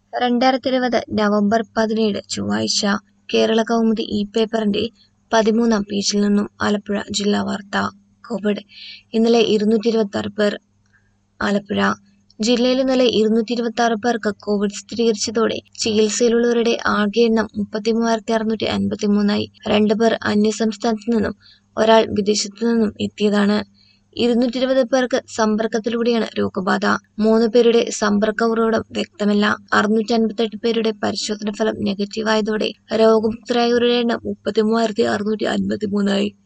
രണ്ടായിരത്തി ഇരുപത് നവംബർ പതിനേഴ് ചൊവ്വാഴ്ച കേരള കൗമുദി ഇ പേപ്പറിന്റെ പതിമൂന്നാം പേജിൽ നിന്നും ആലപ്പുഴ ജില്ലാ വാർത്ത കോവിഡ് ഇന്നലെ ഇരുന്നൂറ്റി ഇരുപത്തി ആറ് പേർ ആലപ്പുഴ ജില്ലയിൽ ഇന്നലെ ഇരുന്നൂറ്റി ഇരുപത്തി ആറ് പേർക്ക് കോവിഡ് സ്ഥിരീകരിച്ചതോടെ ചികിത്സയിലുള്ളവരുടെ ആകെ എണ്ണം മുപ്പത്തി മൂവായിരത്തി അറുന്നൂറ്റി അൻപത്തി മൂന്നായി രണ്ട് പേർ അന്യസംസ്ഥാനത്തു നിന്നും ഒരാൾ വിദേശത്തു നിന്നും എത്തിയതാണ് ഇരുന്നൂറ്റി ഇരുപത് പേർക്ക് സമ്പർക്കത്തിലൂടെയാണ് രോഗബാധ മൂന്ന് പേരുടെ സമ്പർക്ക ഉറവിടം വ്യക്തമല്ല അറുന്നൂറ്റി അൻപത്തെട്ട് പേരുടെ പരിശോധന ഫലം നെഗറ്റീവായതോടെ രോഗമുക്തരായവരുടെ എണ്ണം മുപ്പത്തി മൂവായിരത്തി അറുന്നൂറ്റി അൻപത്തി മൂന്നായി